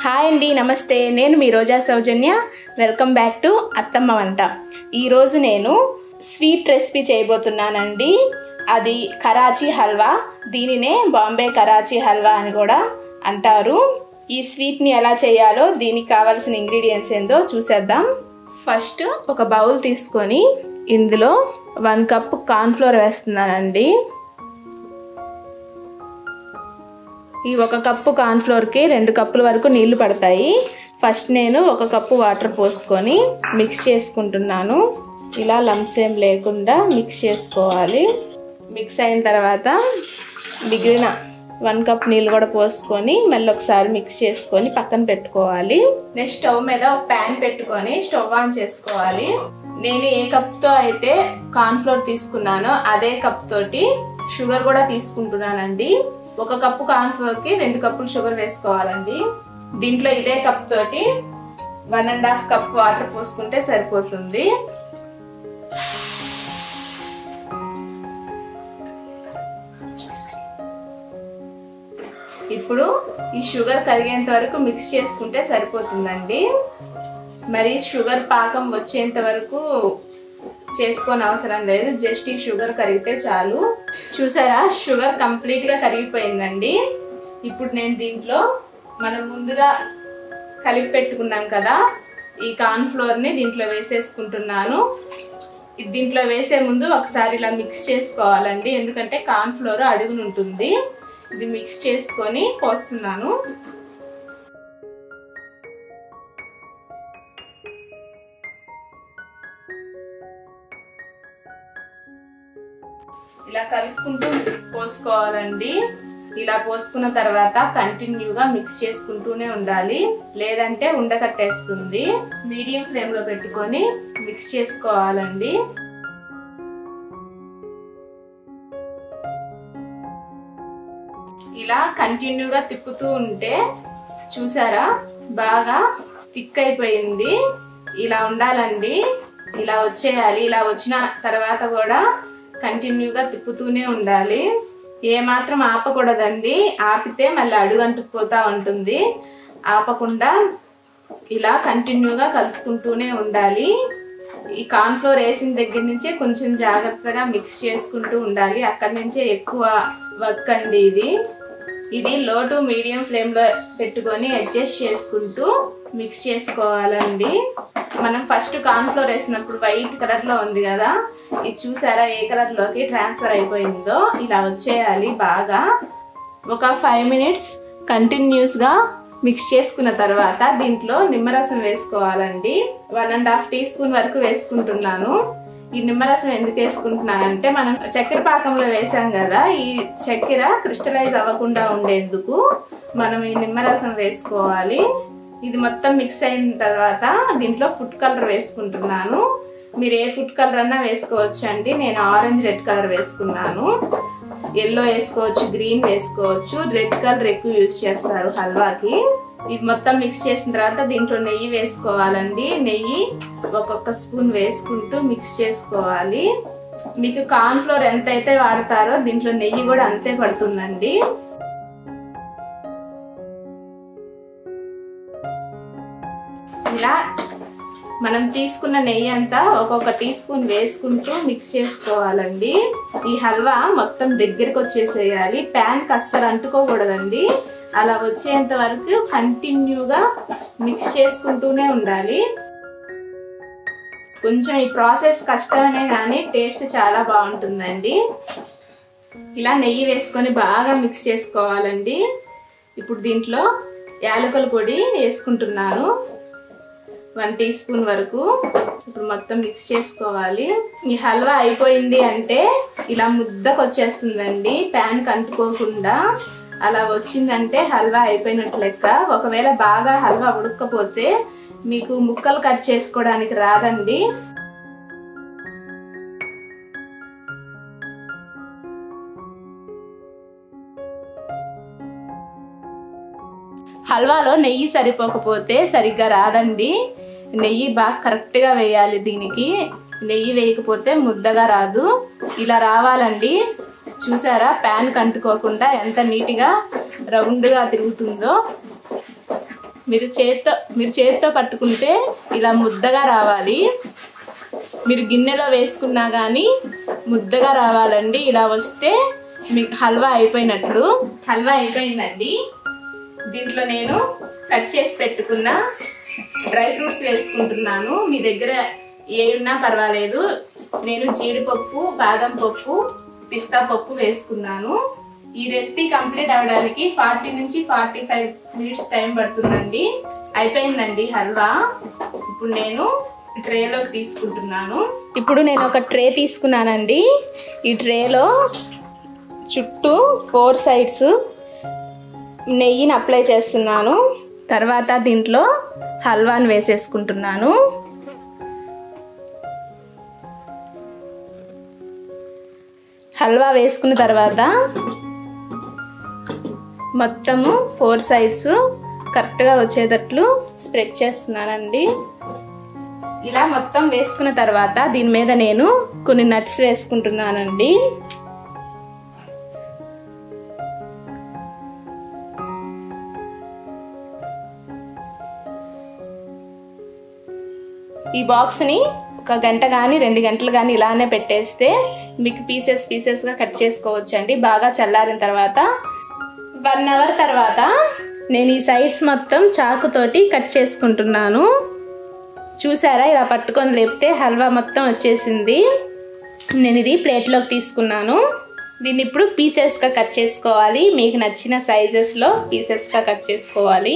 hi అండి నమస్తే నేను మీ Roja Soujanya welcome back to అత్తమ్మ వంట ఈరోజు నేను స్వీట్ రెసిపీ చేయబోతున్నానండి అది కరాచీ హల్వా దీనినే బాంబే కరాచీ హల్వా అని కూడా అంటారు ఈ స్వీట్ని ఎలా చేయాలో దీనికి కావాల్సిన ఇంగ్రీడియంట్స్ ఏందో చూసేద్దాం ఫస్ట్ ఒక బౌల్ తీసుకొని ఇందులో వన్ కప్ కార్న్ఫ్లోర్ వేస్తున్నానండి ఈ ఒక కప్పు కార్న్ఫ్లోర్కి రెండు కప్పుల వరకు నీళ్లు పడతాయి ఫస్ట్ నేను ఒక కప్పు వాటర్ పోసుకొని మిక్స్ చేసుకుంటున్నాను ఇలా లంప్స్ ఏం లేకుండా మిక్స్ చేసుకోవాలి మిక్స్ అయిన తర్వాత మిగిలిన వన్ కప్ నీళ్ళు కూడా పోసుకొని మళ్ళీ ఒకసారి మిక్స్ చేసుకొని పక్కన పెట్టుకోవాలి నెక్స్ట్ స్టవ్ మీద ఒక ప్యాన్ పెట్టుకొని స్టవ్ ఆన్ చేసుకోవాలి నేను ఏ కప్తో అయితే కార్న్ఫ్లోర్ తీసుకున్నానో అదే కప్ తోటి షుగర్ కూడా తీసుకుంటున్నానండి ఒక కప్పు కార్న్ఫ్లోర్కి రెండు కప్పులు షుగర్ వేసుకోవాలండి దీంట్లో ఇదే కప్ తోటి one and half cup water పోసుకుంటే సరిపోతుంది ఇప్పుడు ఈ షుగర్ కరిగేంత వరకు మిక్స్ చేసుకుంటే సరిపోతుందండి మరి షుగర్ పాకం వచ్చేంత వరకు చేసుకోని అవసరం లేదు జస్ట్ ఈ షుగర్ కరిగితే చాలు చూసారా షుగర్ కంప్లీట్గా కరిగిపోయిందండి ఇప్పుడు నేను దీంట్లో మనం ముందుగా కలిపి పెట్టుకున్నాం కదా ఈ కార్న్ఫ్లోర్ని దీంట్లో వేసేసుకుంటున్నాను దీంట్లో వేసే ముందు ఒకసారి ఇలా మిక్స్ చేసుకోవాలండి ఎందుకంటే కార్న్ఫ్లోర్ అడుగునుంటుంది ఇది మిక్స్ చేసుకొని పోస్తున్నాను ఇలా కలుపుకుంటూ పోసుకోవాలండి ఇలా పోసుకున్న తర్వాత కంటిన్యూగా మిక్స్ చేసుకుంటూనే ఉండాలి లేదంటే ఉండకట్టేస్తుంది మీడియం ఫ్లేమ్లో పెట్టుకొని మిక్స్ చేసుకోవాలండి ఇలా కంటిన్యూగా తిప్పుతూ ఉంటే చూసారా బాగా థిక్ అయిపోయింది ఇలా ఉండాలండి ఇలా వచ్చేయాలి ఇలా వచ్చిన తర్వాత కూడా కంటిన్యూగా తిప్పుతూనే ఉండాలి ఏమాత్రం ఆపకూడదండి ఆపితే మళ్ళీ అడుగంటుకుపోతూ ఉంటుంది ఆపకుండా ఇలా కంటిన్యూగా కలుపుకుంటూనే ఉండాలి ఈ కార్న్ఫ్లోర్ వేసిన దగ్గర నుంచే కొంచెం జాగ్రత్తగా మిక్స్ చేసుకుంటూ ఉండాలి అక్కడి నుంచే ఎక్కువ వర్క్ అండి ఇది ఇది లో టు మీడియం ఫ్లేమ్లో పెట్టుకొని అడ్జస్ట్ చేసుకుంటూ మిక్స్ చేసుకోవాలండి మనం ఫస్ట్ కార్న్ఫ్లోర్ వేసినప్పుడు వైట్ కలర్లో ఉంది కదా ఇది చూసారా ఏ కలర్లోకి ట్రాన్స్ఫర్ అయిపోయిందో ఇలా వచ్చేయాలి బాగా ఒక ఫైవ్ మినిట్స్ కంటిన్యూస్గా మిక్స్ చేసుకున్న తర్వాత దీంట్లో నిమ్మరసం వేసుకోవాలండి one and half tea spoon వరకు వేసుకుంటున్నాను ఈ నిమ్మరసం ఎందుకు వేసుకుంటున్నానంటే మనం చక్కెర పాకంలో వేసాం కదా ఈ చక్కెర క్రిస్టలైజ్ అవ్వకుండా ఉండేందుకు మనం ఈ నిమ్మరసం వేసుకోవాలి ఇది మొత్తం మిక్స్ అయిన తర్వాత దీంట్లో ఫుడ్ కలర్ వేసుకుంటున్నాను మీరు ఏ ఫుడ్ కలర్ అన్నా వేసుకోవచ్చు అండి నేను ఆరెంజ్ రెడ్ కలర్ వేసుకున్నాను ఎల్లో వేసుకోవచ్చు గ్రీన్ వేసుకోవచ్చు రెడ్ కలర్ ఎక్కువ యూజ్ చేస్తారు హల్వాకి ఇది మొత్తం మిక్స్ చేసిన తర్వాత దీంట్లో నెయ్యి వేసుకోవాలండి నెయ్యి ఒక్కొక్క స్పూన్ వేసుకుంటూ మిక్స్ చేసుకోవాలి మీకు కార్న్ఫ్లోర్ ఎంత అయితే వాడతారో దీంట్లో నెయ్యి కూడా అంతే పడుతుందండి ఇలా మనం తీసుకున్న నెయ్యి అంతా ఒక్కొక్క టీ స్పూన్ వేసుకుంటూ మిక్స్ చేసుకోవాలండి ఈ హల్వా మొత్తం దగ్గరికి వచ్చేసేయాలి ప్యాన్కి అస్సలు అంటుకోకూడదండి అలా వచ్చేంత వరకు కంటిన్యూగా మిక్స్ చేసుకుంటూనే ఉండాలి కొంచెం ఈ ప్రాసెస్ కష్టమనే కానీ టేస్ట్ చాలా బాగుంటుందండి ఇలా నెయ్యి వేసుకొని బాగా మిక్స్ చేసుకోవాలండి ఇప్పుడు దీంట్లో యాలకుల పొడి వేసుకుంటున్నాను వన్ టీ స్పూన్ వరకు ఇప్పుడు మొత్తం మిక్స్ చేసుకోవాలి ఈ హల్వా అయిపోయింది అంటే ఇలా ముద్దకు వచ్చేస్తుందండి ప్యాన్కి అంటుకోకుండా అలా వచ్చిందంటే హల్వా అయిపోయినట్టు లెక్క ఒకవేళ బాగా హల్వా ఉడకపోతే మీకు ముక్కలు కట్ చేసుకోవడానికి రాదండి హల్వాలో నెయ్యి సరిపోకపోతే సరిగ్గా రాదండి నెయ్యి బాగా కరెక్ట్గా వేయాలి దీనికి నెయ్యి వేయకపోతే ముద్దగా రాదు ఇలా రావాలండి చూసారా ప్యాన్ కంటుకోకుండా ఎంత నీట్గా రౌండ్గా తిరుగుతుందో మీరు చేత్తో మీరు చేత్తో పట్టుకుంటే ఇలా ముద్దగా రావాలి మీరు గిన్నెలో వేసుకున్నా కానీ ముద్దగా రావాలండి ఇలా వస్తే మీకు హల్వా అయిపోయినట్లు హల్వా అయిపోయిందండి దీంట్లో నేను కట్ చేసి పెట్టుకున్న డ్రై ఫ్రూట్స్ వేసుకుంటున్నాను మీ దగ్గర ఏ ఉన్నా పర్వాలేదు నేను జీడిపప్పు బాదం పప్పు పిస్తా పప్పు వేసుకున్నాను ఈ రెసిపీ కంప్లీట్ అవ్వడానికి ఫార్టీ నుంచి ఫార్టీ ఫైవ్ మినిట్స్ టైం పడుతుందండి అయిపోయిందండి హల్వా ఇప్పుడు నేను ట్రేలోకి తీసుకుంటున్నాను ఇప్పుడు నేను ఒక ట్రే తీసుకున్నానండి ఈ ట్రేలో చుట్టూ ఫోర్ సైడ్స్ నెయ్యిని అప్లై చేస్తున్నాను తర్వాత దీంట్లో హల్వాని వేసేసుకుంటున్నాను హల్వా వేసుకున్న తర్వాత మొత్తము ఫోర్ సైడ్స్ కరెక్ట్గా వచ్చేటట్లు స్ప్రెడ్ చేస్తున్నానండి ఇలా మొత్తం వేసుకున్న తర్వాత దీని మీద నేను కొన్ని నట్స్ వేసుకుంటున్నానండి ఈ బాక్స్ని ఒక గంట కానీ రెండు గంటలు కానీ ఇలానే పెట్టేస్తే మీకు పీసెస్ పీసెస్గా కట్ చేసుకోవచ్చు అండి బాగా చల్లారిన తర్వాత వన్ అవర్ తర్వాత నేను ఈ సైడ్స్ మొత్తం చాకుతోటి కట్ చేసుకుంటున్నాను చూసారా ఇలా పట్టుకొని లేపితే హల్వా మొత్తం వచ్చేసింది నేను ఇది ప్లేట్లోకి తీసుకున్నాను దీన్ని ఇప్పుడు పీసెస్గా కట్ చేసుకోవాలి మీకు నచ్చిన సైజెస్లో పీసెస్గా కట్ చేసుకోవాలి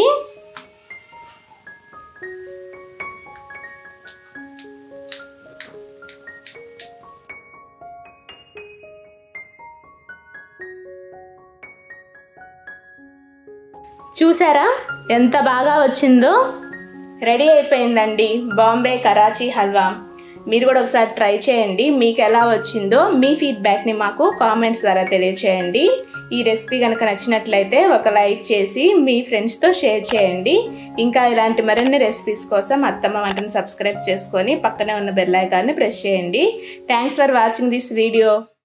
చూసారా ఎంత బాగా వచ్చిందో రెడీ అయిపోయిందండి బాంబే కరాచీ హల్వా మీరు కూడా ఒకసారి ట్రై చేయండి మీకు ఎలా వచ్చిందో మీ ఫీడ్బ్యాక్ని మాకు కామెంట్స్ ద్వారా తెలియచేయండి ఈ రెసిపీ కనుక నచ్చినట్లయితే ఒక లైక్ చేసి మీ ఫ్రెండ్స్తో షేర్ చేయండి ఇంకా ఇలాంటి మరిన్ని రెసిపీస్ కోసం అత్తమ్మ వంటను సబ్స్క్రైబ్ చేసుకొని పక్కనే ఉన్న బెల్ ఐకాన్ని ప్రెస్ చేయండి thanks for watching this video